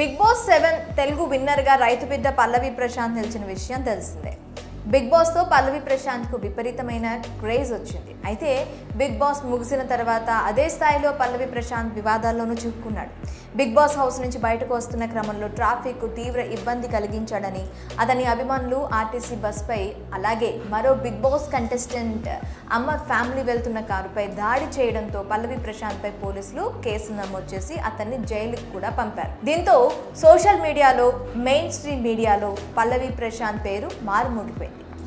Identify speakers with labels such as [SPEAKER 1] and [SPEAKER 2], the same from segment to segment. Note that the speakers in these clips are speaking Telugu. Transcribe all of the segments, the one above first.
[SPEAKER 1] బిగ్ బాస్ సెవెన్ తెలుగు విన్నర్గా రైతు బిడ్డ పల్లవి ప్రశాంత్ నిలిచిన విషయం తెలిసిందే బిగ్ బాస్తో పల్లవి ప్రశాంత్కు విపరీతమైన క్రేజ్ వచ్చింది అయితే బిగ్ బాస్ ముగిసిన తర్వాత అదే స్థాయిలో పల్లవి ప్రశాంత్ వివాదాల్లోనూ చిక్కుకున్నాడు బిగ్ బాస్ హౌస్ నుంచి బయటకు వస్తున్న క్రమంలో ట్రాఫిక్ తీవ్ర ఇబ్బంది కలిగించాడని అతని అభిమానులు ఆర్టీసీ బస్పై అలాగే మరో బిగ్ బాస్ కంటెస్టెంట్ అమ్మ ఫ్యామిలీ వెళ్తున్న కారుపై దాడి చేయడంతో పల్లవి ప్రశాంత్పై పోలీసులు కేసు నమోదు చేసి అతన్ని జైలుకు కూడా పంపారు దీంతో సోషల్ మీడియాలో మెయిన్ స్ట్రీమ్ మీడియాలో పల్లవి ప్రశాంత్ పేరు మారుమోగిపోయింది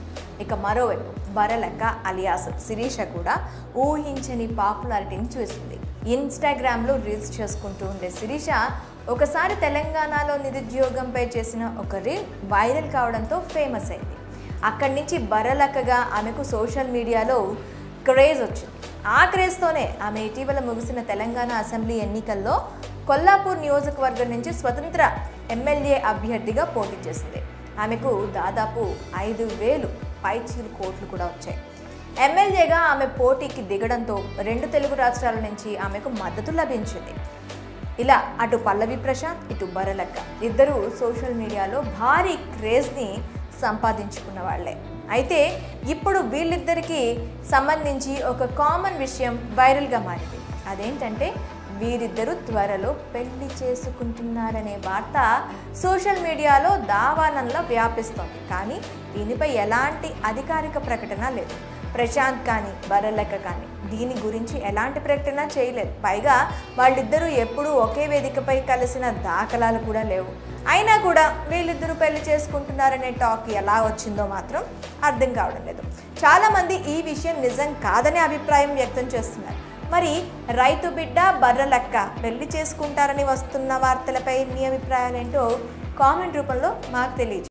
[SPEAKER 1] ఇక మరోవైపు బరలక్క అలియాస్ శిరీష కూడా ఊహించని పాపులారిటీని చూసింది ఇన్స్టాగ్రామ్లో రీల్స్ చేసుకుంటూ ఉండే శిరీష ఒకసారి తెలంగాణలో నిరుద్యోగంపై చేసిన ఒక రీల్ వైరల్ కావడంతో ఫేమస్ అయింది అక్కడి నుంచి బరలక్కగా ఆమెకు సోషల్ మీడియాలో క్రేజ్ వచ్చింది ఆ క్రేజ్తోనే ఆమె ఇటీవల ముగిసిన తెలంగాణ అసెంబ్లీ ఎన్నికల్లో కొల్లాపూర్ నియోజకవర్గం నుంచి స్వతంత్ర ఎమ్మెల్యే అభ్యర్థిగా పోటీ చేసింది ఆమెకు దాదాపు ఐదు వేలు పైచీలు కోట్లు కూడా వచ్చాయి ఎమ్మెల్యేగా ఆమె పోటీకి దిగడంతో రెండు తెలుగు రాష్ట్రాల నుంచి ఆమెకు మద్దతు లభించింది ఇలా అటు పల్లవి ప్రశాంత్ ఇటు బరలక్క ఇద్దరు సోషల్ మీడియాలో భారీ క్రేజ్ని సంపాదించుకున్న వాళ్ళే అయితే ఇప్పుడు వీళ్ళిద్దరికీ సంబంధించి ఒక కామన్ విషయం వైరల్గా మారింది అదేంటంటే వీరిద్దరూ త్వరలో పెళ్లి చేసుకుంటున్నారనే వార్త సోషల్ మీడియాలో దావానంలా వ్యాపిస్తోంది కానీ దీనిపై ఎలాంటి అధికారిక ప్రకటన లేదు ప్రశాంత్ కానీ బరలక్క కానీ దీని గురించి ఎలాంటి ప్రకటన చేయలేదు పైగా వాళ్ళిద్దరూ ఎప్పుడూ ఒకే వేదికపై కలిసిన దాఖలాలు కూడా లేవు అయినా కూడా వీళ్ళిద్దరూ పెళ్లి చేసుకుంటున్నారనే టాక్ ఎలా వచ్చిందో మాత్రం అర్థం కావడం లేదు చాలామంది ఈ విషయం నిజం కాదనే అభిప్రాయం వ్యక్తం చేస్తున్నారు మరి రైతు బిడ్డ బర్రలక్క పెళ్లి చేసుకుంటారని వస్తున్న వార్తలపై మీ అభిప్రాయాలేంటో కామెంట్ రూపంలో మాకు తెలియజేయండి